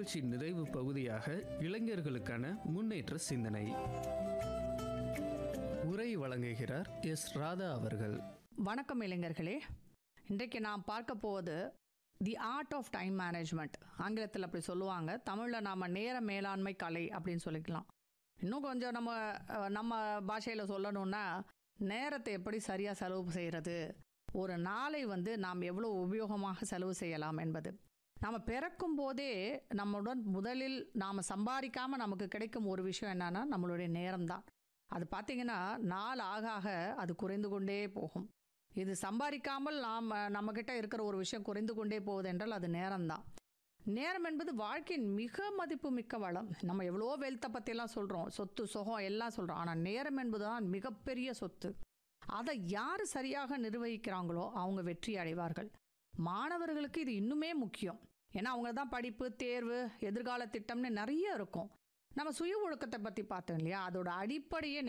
நிகழ்ச்சி நிறைவு பகுதியாக இளைஞர்களுக்கான முன்னேற்ற சிந்தனை உரை வழங்குகிறார் எஸ் ராதா அவர்கள் வணக்கம் இளைஞர்களே இன்றைக்கு நாம் பார்க்க போவது the art of time management ஆங்கிலத்தில் அப்படி சொல்லுவாங்க தமிழில் நாம் நேர மேலாண்மை கலை அப்படின்னு சொல்லிக்கலாம் இன்னும் கொஞ்சம் நம்ம அஹ், நம்ம பாஷையில் சொல்லணும்னா நேரத்தை எப்படி சரியாக செலவு செய்கிறது ஒரு நாளை வந்து நாம் எவ்வளோ உபயோகமாக செலவு செய்யலாம் என்பது நாம் பிறக்கும் போதே நம்முடன் முதலில் நாம் சம்பாதிக்காமல் நமக்கு கிடைக்கும் ஒரு விஷயம் என்னன்னா நம்மளுடைய நேரம்தான் அது பார்த்தீங்கன்னா நாள் ஆக ஆக அது குறைந்து கொண்டே போகும் இது சம்பாதிக்காமல் நாம் நம்மக்கிட்ட இருக்கிற ஒரு விஷயம் குறைந்து கொண்டே போகுது என்றால் அது நேரம்தான் நேரம் என்பது வாழ்க்கையின் மிக மதிப்பு மிக்க வளம் நம்ம எவ்வளோ வெல்த்தை பற்றியெல்லாம் சொல்கிறோம் சொத்து சுகம் எல்லாம் சொல்கிறோம் ஆனால் நேரம் என்பதுதான் மிகப்பெரிய சொத்து அதை யார் சரியாக நிர்வகிக்கிறாங்களோ அவங்க வெற்றி அடைவார்கள் மாணவர்களுக்கு இது இன்னுமே முக்கியம் ஏன்னா அவங்க தான் படிப்பு தேர்வு எதிர்கால திட்டம்னு நிறைய இருக்கும் நம்ம சுய ஒழுக்கத்தை பற்றி பார்த்தோம் இல்லையா அதோட அடிப்படையே